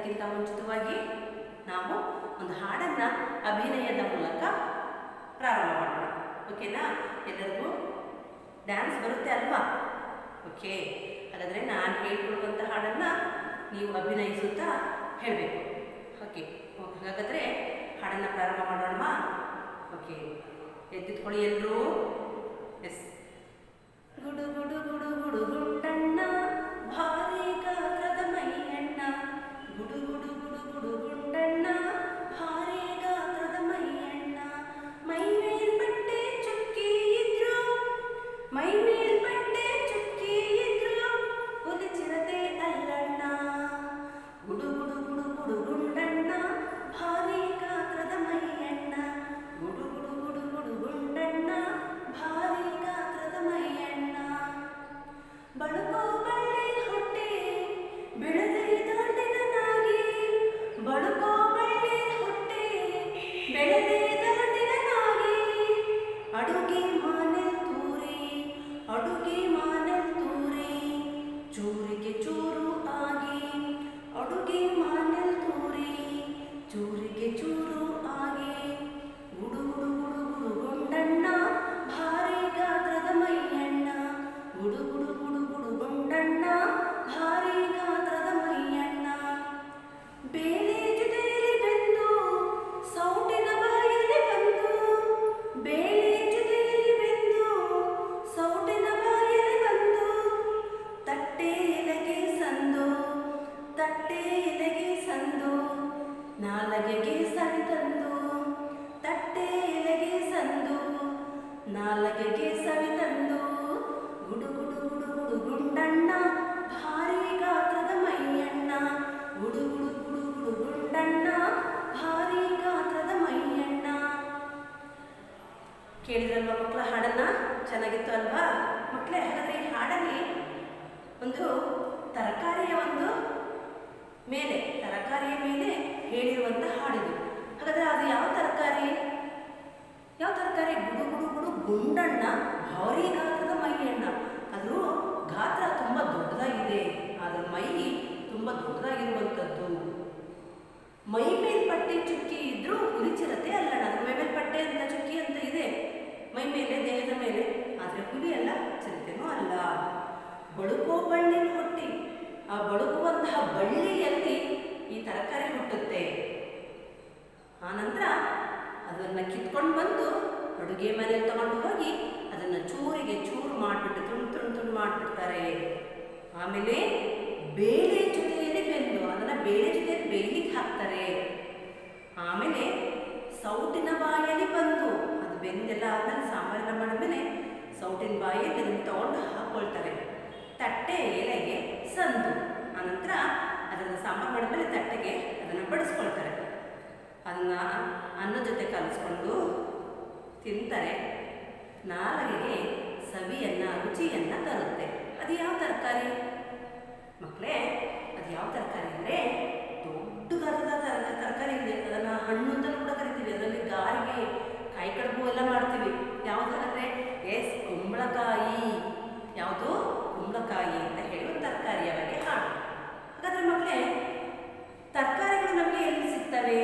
ಹೇಳೋದಕ್ಕಿಂತ ಮುಂಚಿತವಾಗಿ ನಾವು ಒಂದು ಹಾಡನ್ನು ಅಭಿನಯದ ಮೂಲಕ ಪ್ರಾರಂಭ ಮಾಡೋಣ ಓಕೆನಾ ಎಲ್ಲರಿಗೂ ಡ್ಯಾನ್ಸ್ ಬರುತ್ತೆ ಅಲ್ವಾ ಓಕೆ ಹಾಗಾದರೆ ನಾನು ಹೇಳ್ಕೊಡುವಂಥ ಹಾಡನ್ನು ನೀವು ಅಭಿನಯಿಸುತ್ತಾ ಹೇಳಬೇಕು ಓಕೆ ಹಾಗಾದರೆ ಹಾಡನ್ನು ಪ್ರಾರಂಭ ಮಾಡೋಣ ಓಕೆ ಎದ್ದಿಟ್ಕೊಳ್ಳಿ ಎಲ್ಲರೂ ಎಸ್ ಗುಡು ಗುಡು ಗುಡು ಗುಡು ಗುಂಡಣ್ಣ ಭಾರಿ ಗಾತ್ರದ ಮೈಯಣ್ಣ ಗುಡು ಗುಡು ಗುಡು ಗುಡು ಗುಂಡಣ್ಣ ಭಾರಿ ಗಾತ್ರದ ಮೈಯಣ್ಣ ಮೈ ಮೇಲ್ ಬಟ್ಟೆ ಚುಕ್ಕಿ ಇದ್ರು ಮೈ ಮೇಲ್ ಬಟ್ಟೆ ಚುಕ್ಕಿ ಇದ್ರು ಹುಲಿ ಚಿರತೆ ಅಲ್ಲಣ್ಣ ಗುಡು ಗುಡು ಗುಡು ಗುಡು ಗುಂಡಣ್ಣ ಭಾರಿ ಗಾತ್ರದ ಮೈಯಣ್ಣ ಗುಡು ಗುಡು ಗುಡು ಗುಡು ಗುಂಡಣ್ಣ ಭಾರಿ ಗಾತ್ರದ ಮೈಯಣ್ಣ ಬಳುಕೋ ಬಳ್ಳಿ ಹೊಟ್ಟೆ ಬೆಳೆದೇ ದಾಟಿದನಾಗಿ ಬಳುಕೋ ಬಳ್ಳಿ ಹೊಟ್ಟೆ ಬೆಳೆದೇ ದಾಟಿದನಾಗಿ ಅಡುಗೆ ಮಾನೆಲ್ ತೂರಿ ಅಡುಗೆ ಮಾನೆಲ್ ತೂರಿ ಚೂರಿಗೆ ಚೂರು ಆಗಿ ಅಡುಗೆ ಮಾನೆಲ್ ತೂರಿ ಚೂರಿಗೆ ಚೂರು ಆಗಿ ಗುಡು ಗುಡು ಗುಡು ಗುಡು ಗುಂಡಣ್ಣ ಭಾರಿ ಗಾತ್ರದ ಮೈಯಣ್ಣ ಗುಡು ಗುಡು ಗುಡು ಗುಡು ಗುಂಡಣ್ಣ ಭಾರಿ ಗಾತ್ರದ ಮೈಯಣ್ಣ ಬೇಳೆ ಜೊತೆಯಲ್ಲಿ ಬೆಂದು ಸೌಟಿನ ಬಾಯಲ್ಲಿ ಬಂದು ಬೇಳೆ ಜೊತೆಯಲ್ಲಿ ಬೆಂದು ಸೌಟಿನ ಬಾಯಲ್ಲಿ ಬಂದು ತಟ್ಟೆ ಎಲೆಗೆ ಸಂದು ತಟ್ಟೆ ಎಲೆಗೆ ಸಂದು ನಾಲಗೆಗೆ ಸವಿ ತಂದು ತಟ್ಟೆ ಎಲೆಗೆ ಸಂದು ನಾಲಗೆಗೆ ಸವಿ ತಂದು ಗುಡು ಗುಡು ಗುಡು ಗುಡು ಗುಂಡಣ್ಣ ಭಾರಿ ಗಾತ್ರದ ಮೈಯಣ್ಣ ಗುಡು ಗುಡು ಗುಡು ಗುಡು ಗುಂಡಣ್ಣ ಭಾರಿ ಗಾತ್ರದ ಮೈಯಣ್ಣ ಕೇಳಿದ್ರಲ್ವಾ ಮಕ್ಕಳ ಹಾಡನ್ನ ಚೆನ್ನಾಗಿತ್ತು ಅಲ್ವಾ ಮಕ್ಕಳೇ ಹಾಗಾದ್ರೆ ಈ ಹಾಡಲ್ಲಿ ಒಂದು ತರಕಾರಿಯ ಒಂದು ಮೇಲೆ ತರಕಾರಿಯ ಮೇಲೆ ಹೇಳಿರುವಂಥ ಹಾಡಿದು ಹಾಗಾದ್ರೆ ಅದು ಯಾವ ತರಕಾರಿ ಯಾವ ತರಕಾರಿ ಗುಡು ಗುಡು ಗುಡು ಗುಂಡಣ್ಣ ಭಾರಿ ಗಾತ್ರದ ಮೈಯಣ್ಣ ಅದ್ರ ಗಾತ್ರ ತುಂಬ ದೊಡ್ಡದಾಗಿದೆ ಅದರ ಮೈ ತುಂಬ ದೊಡ್ಡದಾಗಿರುವಂಥದ್ದು ಮೈ ಮೇಲ್ ಪಟ್ಟೆ ಚುಕ್ಕಿ ಇದ್ರೂ ಹುಲಿ ಚಿರತೆ ಅಲ್ಲಣ್ಣ ಅದ್ರ ಮೈ ಮೇಲೆ ಪಟ್ಟೆ ಅಂತ ಚುಕ್ಕಿ ಅಂತ ಇದೆ ಮೈ ಮೇಲೆ ದೇಹದ ಮೇಲೆ ಆದರೆ ಹುಲಿ ಅಲ್ಲ ಚಿರತೆನೂ ಅಲ್ಲ ಬಳುಕೋ ಬಳ್ಳಿ ಹುಟ್ಟಿ ಆ ಬಳುಕುವಂತಹ ಬಳ್ಳಿಯಲ್ಲಿ ಈ ತರಕಾರಿ ಹುಟ್ಟುತ್ತೆ ಆನಂತರ ಅದನ್ನು ಕಿತ್ಕೊಂಡು ಬಂದು ಅಡುಗೆ ಮನೆಯಲ್ಲಿ ತಗೊಂಡು ಹೋಗಿ ಅದನ್ನು ಚೂರಿಗೆ ಚೂರು ಮಾಡಿಬಿಟ್ಟು ತುಂಡು ತುಂಡು ತುಂಡು ಮಾಡಿಬಿಡ್ತಾರೆ ಆಮೇಲೆ ಬೇಳೆ ಜೊತೆಯಲ್ಲಿ ಬೆಂದು ಅದನ್ನು ಬೇಳೆ ಜೊತೆಯಲ್ಲಿ ಬೇಯಲಿಕ್ಕೆ ಹಾಕ್ತಾರೆ ಆಮೇಲೆ ಸೌಟಿನ ಬಾಯಲ್ಲಿ ಬಂದು ಅದು ಬೆಂದೆಲ್ಲ ಆದಮೇಲೆ ಸಾಂಬಾರೆಲ್ಲ ಮಾಡಿದ್ಮೇಲೆ ಸೌಟಿನ ಬಾಯಲ್ಲಿ ಅದನ್ನು ತಗೊಂಡು ಹಾಕ್ಕೊಳ್ತಾರೆ ತಟ್ಟೆ ಎಲೆಗೆ ಸಂದು ಆನಂತರ ಅದನ್ನು ಸಾಂಬಾರು ಮಾಡಿದ್ಮೇಲೆ ತಟ್ಟೆಗೆ ಅದನ್ನು ಬಡಿಸ್ಕೊಳ್ತಾರೆ ಅದನ್ನು ಅನ್ನದ ಜೊತೆ ಕಲಿಸ್ಕೊಂಡು ತಿಂತಾರೆ ನಾಲಿಗೆಗೆ ಸವಿಯನ್ನು ರುಚಿಯನ್ನು ತರುತ್ತೆ ಅದು ಯಾವ ತರಕಾರಿ ಮಕ್ಕಳೇ ಅದು ಯಾವ ತರಕಾರಿ ಅಂದರೆ ದೊಡ್ಡ ಗಾತ್ರದ ತರ ತರಕಾರಿ ಇದೆ ಅದನ್ನು ಹಣ್ಣು ಅಂತ ಕೂಡ ಕರಿತೀವಿ ಅದರಲ್ಲಿ ಗಾರಿಗೆ ಕಾಯಿ ಕಡುಬು ಎಲ್ಲ ಮಾಡ್ತೀವಿ ಯಾವುದಂದರೆ ಎಸ್ ಕುಂಬಳಕಾಯಿ ಯಾವುದು ಕುಂಬಳಕಾಯಿ ಅಂತ ಹೇಳಿ ಒಂದು ತರಕಾರಿಯ ಬಗ್ಗೆ ಹಾಡು ಹಾಗಾದರೆ ಮಕ್ಕಳೇ ತರಕಾರಿಗಳು ನಮಗೆ ಎಲ್ಲಿ ಸಿಗ್ತವೆ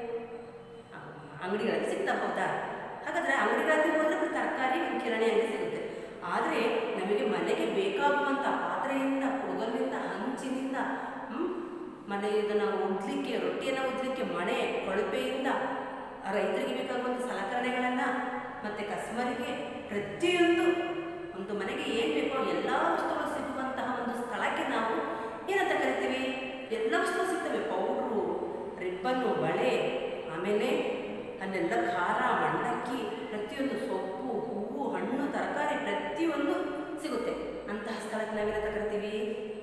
ಅಂಗಡಿಗಳಲ್ಲಿ ಸಿಗ್ತಾ ಹೌದಾ ಹಾಗಾದರೆ ಅಂಗಡಿಗಳಲ್ಲಿ ಹೋದರೆ ಒಂದು ತರಕಾರಿ ಒಂದು ಕಿರಾಣಿ ಅಂಗಡಿ ಸಿಗುತ್ತೆ ಆದರೆ ನಮಗೆ ಮನೆಗೆ ಬೇಕಾಗುವಂಥ ಪಾತ್ರೆಯಿಂದ ಕುಡಗಲಿಂದ ಹಂಚಿನಿಂದ ಹ್ಮ್, ಮನೆ ಇದನ್ನು ಉದ್ಲಿಕ್ಕೆ ರೊಟ್ಟಿಯನ್ನು ಉದ್ಲಿಕ್ಕೆ ಮಣೆ ಕೊಳಪೆಯಿಂದ ರೈತರಿಗೆ ಬೇಕಾಗುವಂಥ ಸಲಕರಣೆಗಳನ್ನು ಮತ್ತು ಕಸ್ಮರಿಗೆ ಪ್ರತಿಯೊಂದು ಒಂದು ಮನೆಗೆ ಏನು ಬೇಕೋ ಎಲ್ಲ ವಸ್ತುಗಳು ಸಿಗುವಂತಹ ಒಂದು ಸ್ಥಳಕ್ಕೆ ನಾವು ಏನಂತ ಕರಿತೀವಿ ಎಲ್ಲ ವಸ್ತುಗಳು ಸಿಗ್ತವೆ ಪೌಡ್ರು ರಿಬ್ಬನ್ನು ಬಳೆ ಆಮೇಲೆ ಅಲ್ಲೆಲ್ಲ ಖಾರ ಮಂಡಕ್ಕಿ ಪ್ರತಿಯೊಂದು ಸೊಪ್ಪು ಹೂವು ಹಣ್ಣು ತರಕಾರಿ ಪ್ರತಿಯೊಂದು ಸಿಗುತ್ತೆ ಅಂತಹ ಸ್ಥಳಕ್ಕೆ ನಾವೇನಂತ ಕರಿತೀವಿ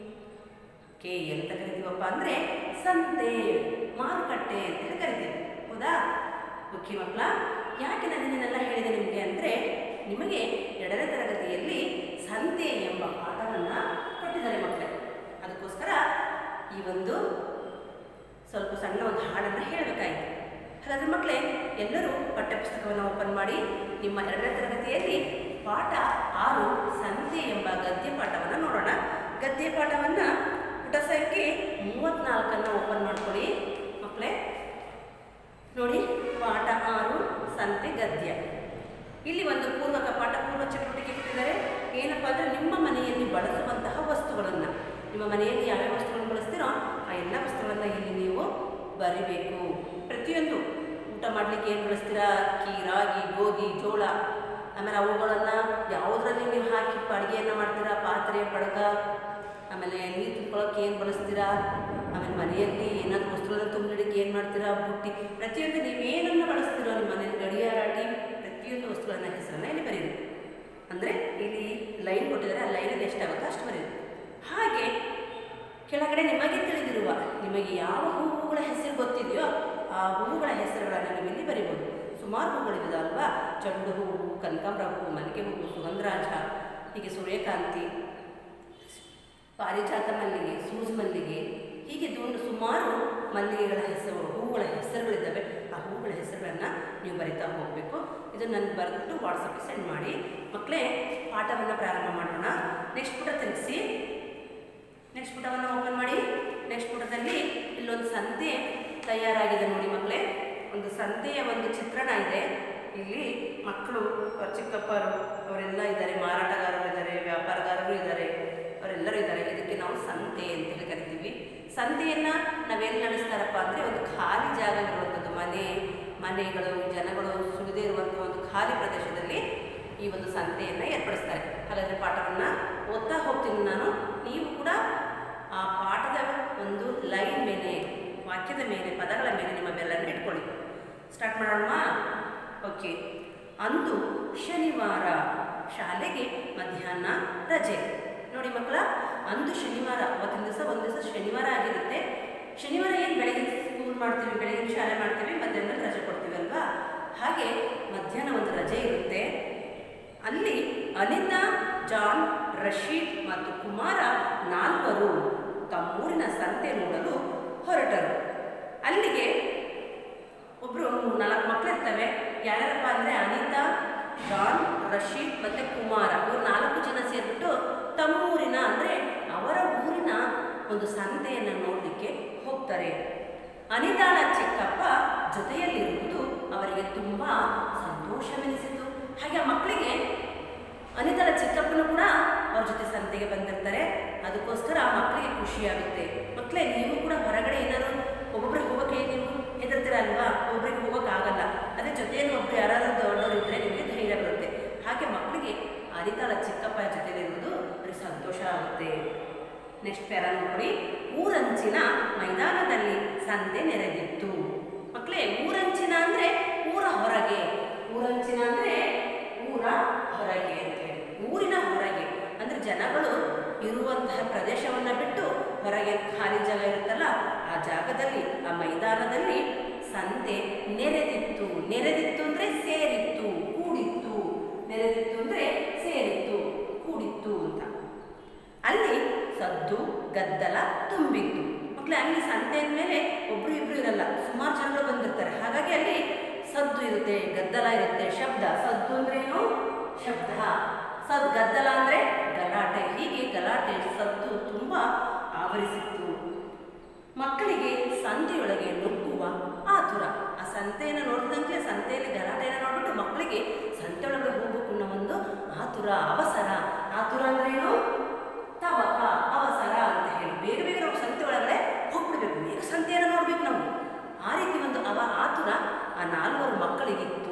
ಕೆ ಎಂತ ಕರಿತೀವಪ್ಪ ಅಂದರೆ ಸಂತೆ ಮಾರುಕಟ್ಟೆ ಅಂತೇಳಿ ಕರಿತೀವಿ ಹೌದಾ ಓಕೆ ಮಕ್ಕಳ ಯಾಕೆ ನಾನು ಇದನ್ನೆಲ್ಲ ಹೇಳಿದೆ ನಿಮಗೆ ಅಂದರೆ ನಿಮಗೆ ಎರಡನೇ ತರಗತಿಯಲ್ಲಿ ಸಂತೆ ಎಂಬ ಪಾಠವನ್ನು ಕೊಟ್ಟಿದ್ದಾರೆ ಮಕ್ಕಳೇ ಅದಕ್ಕೋಸ್ಕರ ಈ ಒಂದು ಸ್ವಲ್ಪ ಸಣ್ಣ ಒಂದು ಹಾಡನ್ನು ಹೇಳಬೇಕಾಯಿತು ಹಾಗಾದರೆ ಮಕ್ಕಳೇ ಎಲ್ಲರೂ ಪಠ್ಯಪುಸ್ತಕವನ್ನು ಓಪನ್ ಮಾಡಿ ನಿಮ್ಮ ಎರಡನೇ ತರಗತಿಯಲ್ಲಿ ಪಾಠ ಆರು ಸಂತೆ ಎಂಬ ಗದ್ಯ ಪಾಠವನ್ನು ನೋಡೋಣ ಗದ್ಯ ಪಾಠವನ್ನು ಪುಟ ಸಂಖ್ಯೆ ಮೂವತ್ತ್ನಾಲ್ಕನ್ನು ಓಪನ್ ಮಾಡ್ಕೊಳ್ಳಿ ಇಲ್ಲಿ ಒಂದು ಪೂರ್ವಕ ಪಾಠ ಪೂರ್ವ ಚಟುವಟಿಕೆ ಕೊಟ್ಟಿದ್ದಾರೆ ಏನಪ್ಪ ಅಂದರೆ ನಿಮ್ಮ ಮನೆಯಲ್ಲಿ ಬಳಸುವಂತಹ ವಸ್ತುಗಳನ್ನು ನಿಮ್ಮ ಮನೆಯಲ್ಲಿ ಯಾವ್ಯಾವ ವಸ್ತುಗಳನ್ನು ಬಳಸ್ತೀರೋ ಆ ಎಲ್ಲ ವಸ್ತುಗಳನ್ನು ಇಲ್ಲಿ ನೀವು ಬರಿಬೇಕು ಪ್ರತಿಯೊಂದು ಊಟ ಮಾಡಲಿಕ್ಕೆ ಏನು ಬಳಸ್ತೀರಾ ಅಕ್ಕಿ ರಾಗಿ ಗೋಧಿ ಜೋಳ ಆಮೇಲೆ ಅವುಗಳನ್ನು ಯಾವುದರಲ್ಲಿ ನೀವು ಹಾಕಿ ಅಡುಗೆಯನ್ನು ಮಾಡ್ತೀರಾ ಪಾತ್ರೆ ಪಡಗ ಆಮೇಲೆ ನೀರು ತುಂಬ್ಕೊಳ್ಳೋಕೆ ಏನು ಬಳಸ್ತೀರಾ ಆಮೇಲೆ ಮನೆಯಲ್ಲಿ ಏನಾದರೂ ವಸ್ತುಗಳನ್ನು ತುಂಬಿಡಕ್ಕೆ ಏನು ಮಾಡ್ತೀರಾ ಬುಟ್ಟಿ ಪ್ರತಿಯೊಂದು ನೀವು ಏನನ್ನು ಬಳಸ್ತೀರೋ ನಿಮ್ಮ ಮನೆಯಲ್ಲಿ ಗಡಿಯಾರ ಟಿವಿ ಪ್ರತಿಯೊಂದು ವಸ್ತುಗಳನ್ನ ಹೆಸರನ್ನ ಇಲ್ಲಿ ಬರೀರಿ ಅಂದರೆ ಇಲ್ಲಿ ಲೈನ್ ಕೊಟ್ಟಿದ್ದಾರೆ ಆ ಲೈನಲ್ಲಿ ಎಷ್ಟಾಗುತ್ತೋ ಅಷ್ಟು ಬರೀರಿ ಹಾಗೆ ಕೆಳಗಡೆ ನಿಮಗೆ ತಿಳಿದಿರುವ ನಿಮಗೆ ಯಾವ ಹೂವುಗಳ ಹೆಸರು ಗೊತ್ತಿದೆಯೋ ಆ ಹೂವುಗಳ ಹೆಸರುಗಳನ್ನು ನೀವು ಇಲ್ಲಿ ಬರಿಬೋದು ಸುಮಾರು ಹೂಗಳಿದೆ ಅಲ್ವಾ ಚೆಂಡು ಹೂವು ಕನಕಾಂಬರ ಹೂವು ಮಲ್ಲಿಗೆ ಹೂವು ಸುಗಂಧರಾಜ ಹೀಗೆ ಸೂರ್ಯಕಾಂತಿ ಪಾರಿಜಾತ ಮಲ್ಲಿಗೆ ಸೂಜ್ ಮಲ್ಲಿಗೆ ಹೀಗೆ ದುಂಡು ಸುಮಾರು ಮಲ್ಲಿಗೆಗಳ ಹೆಸರು ಹೂವುಗಳ ಹೆಸರುಗಳಿದ್ದಾವೆ ಆ ಹೂವುಗಳ ಹೆಸರುಗಳನ್ನು ನೀವು ಬರಿತಾ ಹೋಗಬೇಕು ಇದನ್ನು ನನಗೆ ಬರೆದ್ಬಿಟ್ಟು ವಾಟ್ಸಪ್ಗೆ ಸೆಂಡ್ ಮಾಡಿ ಮಕ್ಕಳೇ ಪಾಠವನ್ನು ಪ್ರಾರಂಭ ಮಾಡೋಣ ನೆಕ್ಸ್ಟ್ ಪುಟ ತಿರುಗಿಸಿ ನೆಕ್ಸ್ಟ್ ಪುಟವನ್ನು ಓಪನ್ ಮಾಡಿ ನೆಕ್ಸ್ಟ್ ಪುಟದಲ್ಲಿ ಇಲ್ಲೊಂದು ಸಂತೆ ತಯಾರಾಗಿದೆ ನೋಡಿ ಮಕ್ಕಳೇ ಒಂದು ಸಂತೆಯ ಒಂದು ಚಿತ್ರಣ ಇದೆ ಇಲ್ಲಿ ಮಕ್ಕಳು ಅವ್ರ ಚಿಕ್ಕಪ್ಪರು ಅವರೆಲ್ಲ ಇದ್ದಾರೆ ಮಾರಾಟಗಾರರು ಇದ್ದಾರೆ ವ್ಯಾಪಾರಗಾರರು ಇದ್ದಾರೆ ಅವರೆಲ್ಲರೂ ಇದ್ದಾರೆ ಇದಕ್ಕೆ ನಾವು ಸಂತೆ ಅಂತ ಹೇಳಿ ಕರಿತೀವಿ ಸಂತೆಯನ್ನು ನಾವೆಲ್ಲಿ ನಡೆಸ್ತಾರಪ್ಪ ಅಂದರೆ ಒಂದು ಖಾಲಿ ಜಾಗ ಇರುವಂಥದ್ದು ಮನೆ ಮನೆಗಳು ಜನಗಳು ಸುಳಿದೇ ಇರುವಂಥ ಒಂದು ಖಾಲಿ ಪ್ರದೇಶದಲ್ಲಿ ಈ ಒಂದು ಸಂತೆಯನ್ನು ಏರ್ಪಡಿಸ್ತಾರೆ ಹಾಗಾದರೆ ಪಾಠವನ್ನು ಓದ್ತಾ ಹೋಗ್ತೀನಿ ನಾನು ನೀವು ಕೂಡ ಆ ಪಾಠದ ಒಂದು ಲೈನ್ ಮೇಲೆ ವಾಕ್ಯದ ಮೇಲೆ ಪದಗಳ ಮೇಲೆ ನಿಮ್ಮ ಬೆಲ್ಲನ್ನು ಇಟ್ಕೊಳ್ಳಿ ಸ್ಟಾರ್ಟ್ ಮಾಡೋಣ ಓಕೆ ಅಂದು ಶನಿವಾರ ಶಾಲೆಗೆ ಮಧ್ಯಾಹ್ನ ರಜೆ ನೋಡಿ ಮಕ್ಕಳ ಅಂದು ಶನಿವಾರ ಅವತ್ತಿನ ದಿವಸ ಒಂದು ದಿವಸ ಶನಿವಾರ ಆಗಿರುತ್ತೆ ಶನಿವಾರ ಏನು ಬೆಳಗ್ಗೆ ಸ್ಕೂಲ್ ಮಾಡ್ತೀವಿ ಬೆಳಗ್ಗೆ ಶಾಲೆ ಮಾಡ್ತೀವಿ ಮಧ್ಯಾಹ್ನ ರಜೆ ಕೊಡ್ತೀವಿ ಅಲ್ವಾ ಹಾಗೆ ಮಧ್ಯಾಹ್ನ ಒಂದು ರಜೆ ಇರುತ್ತೆ ಅಲ್ಲಿ ಅನಿತಾ ಜಾನ್ ರಶೀದ್ ಮತ್ತು ಕುಮಾರ ನಾಲ್ವರು ತಮ್ಮೂರಿನ ಸಂತೆ ನೋಡಲು ಹೊರಟರು ಅಲ್ಲಿಗೆ ಒಬ್ಬರು ನಾಲ್ಕು ಮಕ್ಕಳು ಇರ್ತವೆ ಯಾರ್ಯಾರಪ್ಪ ಅಂದರೆ ಅನಿತಾ ಜಾನ್ ರಶೀದ್ ಮತ್ತು ಕುಮಾರ ಇವರು ನಾಲ್ಕು ಜನ ಸೇರಿಬಿಟ್ಟು ತಮ್ಮೂರಿನ ಅಂದರೆ ಅವರ ಊರಿನ ಒಂದು ಸಂತೆಯನ್ನು ನೋಡಲಿಕ್ಕೆ ಹೋಗ್ತಾರೆ ಅನಿತಾಳ ಚಿಕ್ಕಪ್ಪ ಜೊತೆಯಲ್ಲಿರುವುದು ಅವರಿಗೆ ತುಂಬ ಸಂತೋಷವೆನಿಸಿತು ಹಾಗೆ ಆ ಮಕ್ಕಳಿಗೆ ಅನಿತಾಳ ಚಿಕ್ಕಪ್ಪನು ಕೂಡ ಅವ್ರ ಜೊತೆ ಸಂತೆಗೆ ಬಂದಿರ್ತಾರೆ ಅದಕ್ಕೋಸ್ಕರ ಆ ಮಕ್ಕಳಿಗೆ ಖುಷಿಯಾಗುತ್ತೆ ಮಕ್ಕಳೇ ನೀವು ಕೂಡ ಹೊರಗಡೆ ಏನಾದ್ರು ಒಬ್ಬೊಬ್ರಿಗೆ ಹೋಗೋಕೆ ನೀವು ಹೆದರ್ತೀರ ಅಲ್ವಾ ಒಬ್ಬರಿಗೆ ಹೋಗೋಕ್ಕಾಗಲ್ಲ ಅದೇ ಜೊತೆಯಲ್ಲಿ ಒಬ್ರು ಯಾರಾದ್ರೂ ದೊಡ್ಡವರು ಇದ್ದರೆ ನಿಮಗೆ ಧೈರ್ಯ ಬರುತ್ತೆ ಹಾಗೆ ಮಕ್ಕಳಿಗೆ ಅನಿತಾಳ ಚಿಕ್ಕಪ್ಪ ಜೊತೆಲಿರುವುದು ಅವ್ರಿಗೆ ಸಂತೋಷ ಆಗುತ್ತೆ ನೆಕ್ಸ್ಟ್ ಪ್ಯಾರ ನೋಡಿ ಊರಂಚಿನ ಮೈದಾನದಲ್ಲಿ ಸಂತೆ ನೆರೆದಿತ್ತು ಮಕ್ಕಳೇ ಊರಂಚಿನ ಅಂದರೆ ಊರ ಹೊರಗೆ ಊರಂಚಿನ ಅಂದರೆ ಊರ ಹೊರಗೆ ಅಂತ ಹೇಳಿ ಊರಿನ ಹೊರಗೆ ಅಂದರೆ ಜನಗಳು ಇರುವಂತಹ ಪ್ರದೇಶವನ್ನು ಬಿಟ್ಟು ಹೊರಗೆ ಖಾಲಿ ಜಾಗ ಇರುತ್ತಲ್ಲ ಆ ಜಾಗದಲ್ಲಿ ಆ ಮೈದಾನದಲ್ಲಿ ಸಂತೆ ನೆರೆದಿತ್ತು ನೆರೆದಿತ್ತು ಅಂದರೆ ಸೇರಿತ್ತು ಕೂಡಿತ್ತು ನೆರೆದಿತ್ತು ಅಂದರೆ ಸೇರಿತ್ತು ಕೂಡಿತ್ತು ಅಂತ ಅಲ್ಲಿ ಸದ್ದು ಗದ್ದಲ ತುಂಬಿತ್ತು ಮಕ್ಕಳೇ ಅಲ್ಲಿ ಸಂತೆ ಮೇಲೆ ಒಬ್ರು ಇಬ್ರು ಇರಲ್ಲ ಸುಮಾರು ಜನಗಳು ಬಂದಿರ್ತಾರೆ ಹಾಗಾಗಿ ಅಲ್ಲಿ ಸದ್ದು ಇರುತ್ತೆ ಗದ್ದಲ ಇರುತ್ತೆ ಶಬ್ದ ಸದ್ದು ಅಂದ್ರೆ ಏನು ಶಬ್ದ ಸದ್ ಗದ್ದಲ ಅಂದ್ರೆ ಗಲಾಟೆ ಹೀಗೆ ಗಲಾಟೆ ಸದ್ದು ತುಂಬ ಆವರಿಸಿತ್ತು ಮಕ್ಕಳಿಗೆ ಸಂತೆಯೊಳಗೆ ನುಗ್ಗುವ ಆತುರ ಆ ಸಂತೆಯನ್ನು ನೋಡಿದಂತೆ ಸಂತೆಯಲ್ಲಿ ಗಲಾಟೆಯನ್ನು ನೋಡ್ಬಿಟ್ಟು ಮಕ್ಕಳಿಗೆ ಸಂತೆಯೊಳಗೆ ಹೋಗಬೇಕು ಅನ್ನೋ ಒಂದು ಆತುರ ಅವಸರ ಆತುರ ಅಂದ್ರೇನು ತವಕ ಅವಸರ ಅಂತ ಹೇಳಿ ಬೇಗ ಬೇಗ ನಾವು ಸಂತೆ ಒಳಗಡೆ ಹೋಗ್ಬಿಡ್ಬೇಕು ಬೇಗ ಸಂತೆಯನ್ನು ನೋಡ್ಬೇಕು ನಾವು ಆ ರೀತಿ ಒಂದು ಅವ ಆತುರ ಆ ನಾಲ್ವರು ಮಕ್ಕಳಿಗಿತ್ತು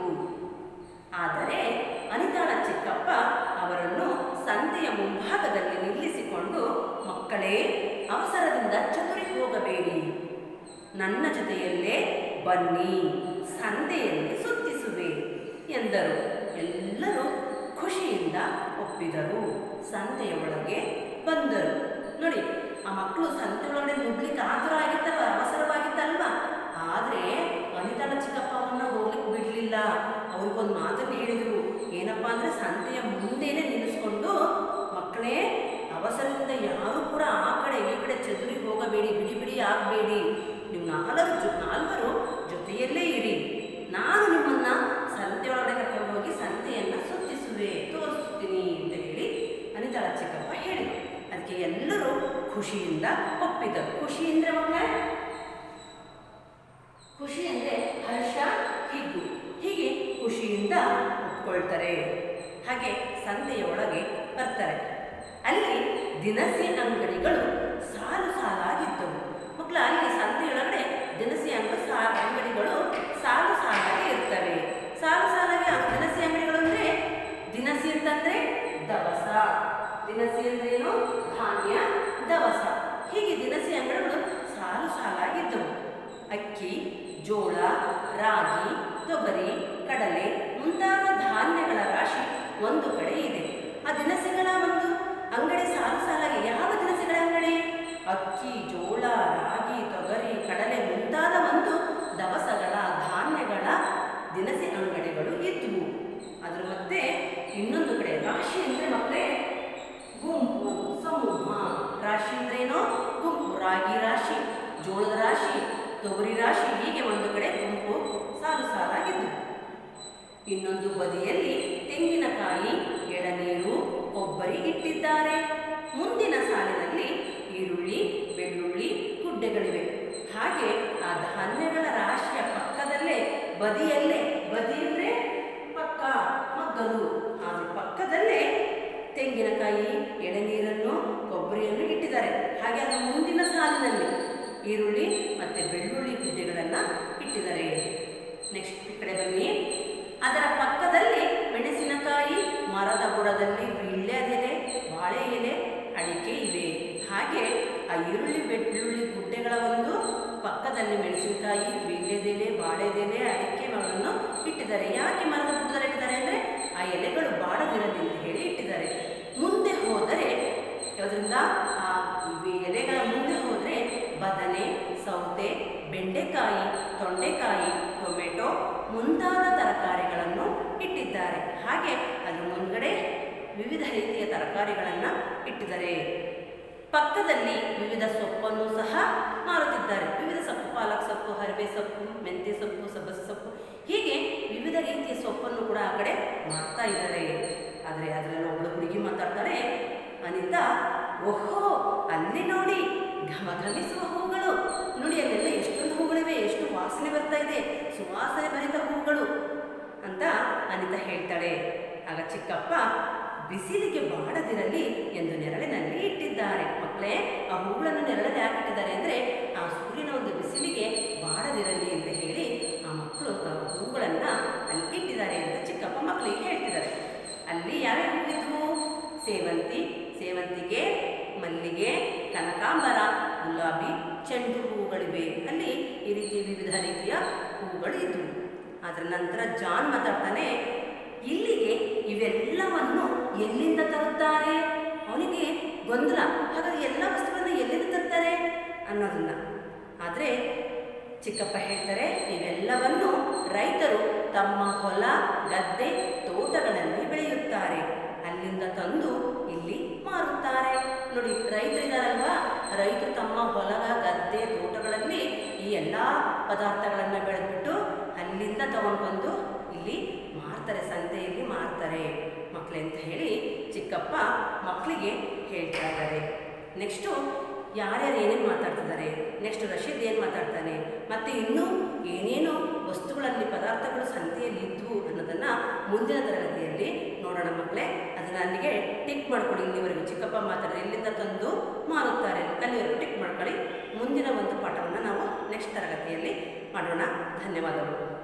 ಆದರೆ ಅನಿತಾಳ ಚಿಕ್ಕಪ್ಪ ಅವರನ್ನು ಸಂತೆಯ ಮುಂಭಾಗದಲ್ಲಿ ನಿಲ್ಲಿಸಿಕೊಂಡು ಮಕ್ಕಳೇ ಅವಸರದಿಂದ ಚತುರಿ ಹೋಗಬೇಡಿ ನನ್ನ ಜೊತೆಯಲ್ಲೇ ಬನ್ನಿ ಸಂತೆಯಲ್ಲಿ ಸುತ್ತಿಸುವೆ ಎಂದರು ಎಲ್ಲರೂ ಖುಷಿಯಿಂದ ಒಪ್ಪಿದರು ಸಂತೆಯ ಒಳಗೆ ಬಂದರು ನೋಡಿ ಆ ಮಕ್ಕಳು ಸಂತೆ ಒಳಗಡೆ ನುಗ್ಲಿಕ್ಕೆ ಆತುರ ಆಗಿತ್ತಲ್ವ ಅವಸರವಾಗಿತ್ತಲ್ವಾ ಆದರೆ ಅನಿತಾಳ ಚಿಕ್ಕಪ್ಪ ಅವ್ರನ್ನ ಹೋಗ್ಲಿಕ್ಕೆ ಬಿಡಲಿಲ್ಲ ಅವ್ರಿಗೊಂದು ಮಾತನ್ನು ಹೇಳಿದರು ಏನಪ್ಪ ಅಂದರೆ ಸಂತೆಯ ಮುಂದೆನೇ ನಿಲ್ಲಿಸ್ಕೊಂಡು ಮಕ್ಕಳೇ ಅವಸರದಿಂದ ಯಾರು ಕೂಡ ಆ ಕಡೆ ಈ ಕಡೆ ಚದುರಿ ಹೋಗಬೇಡಿ ಬಿಡಿ ಬಿಡಿ ಆಗಬೇಡಿ ನೀವು ನಾಲ್ವರು ಜೊ ನಾಲ್ವರು ಜೊತೆಯಲ್ಲೇ ಇರಿ ನಾನು ನಿಮ್ಮನ್ನ ಸಂತೆ ಒಳಗಡೆ ಕರ್ಕೊಂಡು ಹೋಗಿ ಸಂತೆಯನ್ನು ಸುತ್ತಿಸುವೆ ತೋರಿಸ್ತೀನಿ ಅಂತ ಹೇಳಿ ಅನಿತಾಳ ಚಿಕ್ಕಪ್ಪ ಹೇಳಿದರು ಅದಕ್ಕೆ ಎಲ್ಲರೂ ಖುಷಿಯಿಂದ ಒಪ್ಪಿದರು ಖುಷಿ ಅಂದರೆ ಮಕ್ಕಳೇ ಖುಷಿ ಅಂದರೆ ಹರ್ಷ ಹಿಗ್ಗು ಹೀಗೆ ಖುಷಿಯಿಂದ ಒಪ್ಕೊಳ್ತಾರೆ ಹಾಗೆ ಸಂತೆಯ ಒಳಗೆ ಬರ್ತಾರೆ ಅಲ್ಲಿ ದಿನಸಿ ಅಂಗಡಿಗಳು ಸಾಲು ಸಾಲಾಗಿದ್ದವು ಮಕ್ಕಳ ಅಲ್ಲಿ ಸಂತೆಯೊಳಗಡೆ ದಿನಸಿ ಅಂಗಡಿ ಸಾ ಅಂಗಡಿಗಳು ಸಾಲು ಸಾಲಾಗಿ ಇರ್ತವೆ ಸಾಲು ಸಾಲಾಗಿ ಆ ದಿನಸಿ ಅಂಗಡಿಗಳು ಅಂದ್ರೆ ದಿನಸಿ ಅಂತಂದ್ರೆ ದವಸ ದಿನಸಿ ಅಂದ್ರೆ ಏನು ಧಾನ್ಯ ದವಸ ಹೀಗೆ ದಿನಸಿ ಅಂಗಡಿಗಳು ಸಾಲು ಸಾಲಾಗಿದ್ದವು ಅಕ್ಕಿ ಜೋಳ ರಾಗಿ ತೊಗರಿ ಕಡಲೆ ಮುಂತಾದ ಧಾನ್ಯಗಳ ರಾಶಿ ಒಂದು ಕಡೆ ಇದೆ ಆ ದಿನಸಿಗಳ ಒಂದು ಅಂಗಡಿ ಸಾಲು ಸಾಲಾಗಿ ಯಾವ ದಿನಸಿಗಳ ಅಂಗಡಿ ಅಕ್ಕಿ ಜೋಳ ರಾಗಿ ತೊಗರಿ ಕಡಲೆ ಮುಂತಾದ ಒಂದು ದವಸಗಳ ಧಾನ್ಯಗಳ ದಿನಸಿ ಅಂಗಡಿಗಳು ಇದ್ವು ಅದ್ರ ಮತ್ತೆ ಇನ್ನೊಂದು ಕಡೆ ರಾಶಿ ಅಂದ್ರೆ ಮಕ್ಕಳೇ ಗುಂಪು ಸಮೂಹ ರಾಶಿ ಅಂದ್ರೆ ಏನು ಗುಂಪು ರಾಗಿ ರಾಶಿ ಜೋಳದ ರಾಶಿ ತೊಗರಿ ರಾಶಿ ಹೀಗೆ ಒಂದು ಕಡೆ ಗುಂಪು ಸಾಲು ಸಾಲಾಗಿದ್ದು ಇನ್ನೊಂದು ಬದಿಯಲ್ಲಿ ತೆಂಗಿನಕಾಯಿ ಎಳನೀರು ಕೊಬ್ಬರಿ ಇಟ್ಟಿದ್ದಾರೆ ಮುಂದಿನ ಸಾಲಿನಲ್ಲಿ ಈರುಳ್ಳಿ ಬೆಳ್ಳುಳ್ಳಿ ಗುಡ್ಡೆಗಳಿವೆ ಹಾಗೆ ಆ ಧಾನ್ಯಗಳ ರಾಶಿಯ ಪಕ್ಕದಲ್ಲೇ ಬದಿಯಲ್ಲೇ ಬದಿ ಅಂದ್ರೆ ಪಕ್ಕ ಮಗ್ಗಲು ಆದ್ರೆ ಪಕ್ಕದಲ್ಲೇ ತೆಂಗಿನಕಾಯಿ ಎಳನೀರನ್ನು ಕೊಬ್ಬರಿಯನ್ನು ಇಟ್ಟಿದ್ದಾರೆ ಹಾಗೆ ಅದರ ಮುಂದಿನ ಸಾಲಿನಲ್ಲಿ ಈರುಳ್ಳಿ ಮತ್ತೆ ಬೆಳ್ಳುಳ್ಳಿ ಗುಡ್ಡೆಗಳನ್ನು ಇಟ್ಟಿದ್ದಾರೆ ನೆಕ್ಸ್ಟ್ ಈ ಕಡೆ ಬನ್ನಿ ಅದರ ಪಕ್ಕದಲ್ಲಿ ಮೆಣಸಿನಕಾಯಿ ಮರದ ಬುಡದಲ್ಲಿ ವೀಳ್ಯದೆಲೆ ಬಾಳೆ ಎಲೆ ಅಡಿಕೆ ಇವೆ ಹಾಗೆ ಆ ಈರುಳ್ಳಿ ಬೆಳ್ಳುಳ್ಳಿ ಗುಡ್ಡೆಗಳ ಒಂದು ಪಕ್ಕದಲ್ಲಿ ಮೆಣಸಿನಕಾಯಿ ವೀಳ್ಯದೆಲೆ ಬಾಳೆದೆಲೆ ಅಡಿಕೆಗಳನ್ನು ಇಟ್ಟಿದ್ದಾರೆ ಯಾಕೆ ಮರದ ಬುಡದಲ್ಲಿ ಇಟ್ಟಿದ್ದಾರೆ ಅಂದರೆ ಆ ಎಲೆಗಳು ಬಾಡದಿರಲಿ ಅಂತ ಹೇಳಿ ಇಟ್ಟಿದ್ದಾರೆ ಮುಂದೆ ಹೋದರೆ ಅದರಿಂದ ಆ ಇವೆ- ಎಲೆಗಳ ಮುಂದೆ ಹೋದರೆ ಬದನೆ ಸೌತೆ ಬೆಂಡೆಕಾಯಿ ತೊಂಡೆಕಾಯಿ ಟೊಮೆಟೊ ಮುಂತಾದ ತರಕಾರಿಗಳನ್ನು ಇಟ್ಟಿದ್ದಾರೆ ಹಾಗೆ ಅದ್ರ ಮುಂದ್ಗಡೆ ವಿವಿಧ ರೀತಿಯ ತರಕಾರಿಗಳನ್ನು ಇಟ್ಟಿದ್ದಾರೆ ಪಕ್ಕದಲ್ಲಿ ವಿವಿಧ ಸೊಪ್ಪನ್ನು ಸಹ ಮಾರುತ್ತಿದ್ದಾರೆ ವಿವಿಧ ಸೊಪ್ಪು ಪಾಲಕ್ ಸೊಪ್ಪು ಹರಿವೆ ಸೊಪ್ಪು ಮೆಂತ್ಯ ಸೊಪ್ಪು ಸಬ್ಬಸಿ ಸೊಪ್ಪು ಹೀಗೆ ವಿವಿಧ ರೀತಿಯ ಸೊಪ್ಪನ್ನು ಕೂಡ ಆ ಕಡೆ ಮಾರ್ತಾ ಇದ್ದಾರೆ ಆದರೆ ಅದರಲ್ಲಿ ಒಬ್ಬಳು ಹುಡುಗಿ ಮಾತಾಡ್ತಾಳೆ ಅನಿತಾ ಓಹೋ ಅಲ್ಲಿ ನೋಡಿ ಘಮ ಘಮಿಸುವ ಹೂಗಳು ನೋಡಿ ಅಲ್ಲೆಲ್ಲ ಎಷ್ಟೊಂದು ಹೂಗಳಿವೆ ಎಷ್ಟು ವಾಸನೆ ಬರ್ತಾ ಇದೆ ಸುವಾಸನೆ ಭರಿತ ಹೂಗಳು ಅಂತ ಅನಿತಾ ಹೇಳ್ತಾಳೆ ಆಗ ಚಿಕ್ಕಪ್ಪ ಬಿಸಿಲಿಗೆ ಬಾಡದಿರಲಿ ಎಂದು ನೆರಳಿನಲ್ಲಿ ಇಟ್ಟಿದ್ದಾರೆ ಮಕ್ಕಳೇ ಆ ಹೂಗಳನ್ನು ನೆರಳಲ್ಲಿ ಯಾಕೆ ಇಟ್ಟಿದ್ದಾರೆ ಅಂದರೆ ಆ ಸೂರ್ಯನ ಒಂದು ಬಿಸಿಲಿಗೆ ಬಾಡದಿರಲಿ ಅಂತ ಹೇಳಿ ಆ ಮಕ್ಕಳು ಆ ಹೂಗಳನ್ನು ಅಲ್ಲಿ ಇಟ್ಟಿದ್ದಾರೆ ಅಂತ ಚಿಕ್ಕಪ್ಪ ಮಕ್ಕಳಿಗೆ ಹೇಳ್ತಿದ್ದಾರೆ ಅಲ್ಲಿ ಯಾವ್ಯಾವ ಹೂವಿದ್ವು ಸೇವಂತಿ ಸೇವಂತಿಗೆ ಮಲ್ಲಿಗೆ ಕನಕಾಂಬರ ಗುಲಾಬಿ ಚೆಂಡು ಹೂಗಳಿವೆ ಅಲ್ಲಿ ಈ ರೀತಿ ವಿವಿಧ ರೀತಿಯ ಹೂಗಳು ಇದ್ವು ಅದರ ನಂತರ ಜಾನ್ ಮಾತಾಡ್ತಾನೆ ಇಲ್ಲಿಗೆ ಇವೆಲ್ಲವನ್ನು ಎಲ್ಲಿಂದ ತರುತ್ತಾರೆ ಅವನಿಗೆ ಗೊಂದಲ ಹಾಗಾಗಿ ಎಲ್ಲ ವಸ್ತುಗಳನ್ನು ಎಲ್ಲಿಂದ ತರ್ತಾರೆ ಅನ್ನೋದನ್ನ ಆದರೆ ಚಿಕ್ಕಪ್ಪ ಹೇಳ್ತಾರೆ ಇವೆಲ್ಲವನ್ನು ರೈತರು ತಮ್ಮ ಹೊಲ ಗದ್ದೆ ತೋಟಗಳಲ್ಲಿ ಬೆಳೆಯುತ್ತಾರೆ ಅಲ್ಲಿಂದ ತಂದು ಇಲ್ಲಿ ಮಾರುತ್ತಾರೆ ನೋಡಿ ರೈತರಿದಾರಲ್ವಾ ರೈತರು ತಮ್ಮ ಹೊಲ ಗದ್ದೆ ತೋಟಗಳಲ್ಲಿ ಈ ಎಲ್ಲ ಪದಾರ್ಥಗಳನ್ನು ಬೆಳೆದ್ಬಿಟ್ಟು ಅಲ್ಲಿಂದ ತಗೊಂಡು ಬಂದು ಇಲ್ಲಿ ಮಾರ್ತಾರೆ ಸಂತೆಯಲ್ಲಿ ಮಾರ್ತಾರೆ ಮಕ್ಕಳೇ ಅಂತ ಹೇಳಿ ಚಿಕ್ಕಪ್ಪ ಮಕ್ಕಳಿಗೆ ಹೇಳ್ತಾ ಇದ್ದಾರೆ ನೆಕ್ಸ್ಟು ಯಾರ್ಯಾರು ಏನೇನು ಮಾತಾಡ್ತಿದ್ದಾರೆ ನೆಕ್ಸ್ಟ್ ರಶೀದ್ ಏನು ಮಾತಾಡ್ತಾನೆ ಮತ್ತು ಇನ್ನೂ ಏನೇನು ವಸ್ತುಗಳಲ್ಲಿ ಪದಾರ್ಥಗಳು ಸಂತೆಯಲ್ಲಿ ಇದ್ವು ಅನ್ನೋದನ್ನು ಮುಂದಿನ ತರಗತಿಯಲ್ಲಿ ನೋಡೋಣ ಮಕ್ಕಳೇ ಅದನ್ನು ಅಲ್ಲಿಗೆ ಟಿಕ್ ಮಾಡ್ಕೊಳ್ಳಿ ಇಲ್ಲಿವರೆಗೂ ಚಿಕ್ಕಪ್ಪ ಮಾತಾಡಿದ್ರೆ ಎಲ್ಲಿಂದ ತಂದು ಮಾರುತ್ತಾರೆ ಅಲ್ಲಿವರೆಗೂ ಟಿಕ್ ಮಾಡ್ಕೊಳ್ಳಿ ಮುಂದಿನ ಒಂದು ಪಾಠವನ್ನು ನಾವು ನೆಕ್ಸ್ಟ್ ತರಗತಿಯಲ್ಲಿ ಮಾಡೋಣ ಧನ್ಯವಾದಗಳು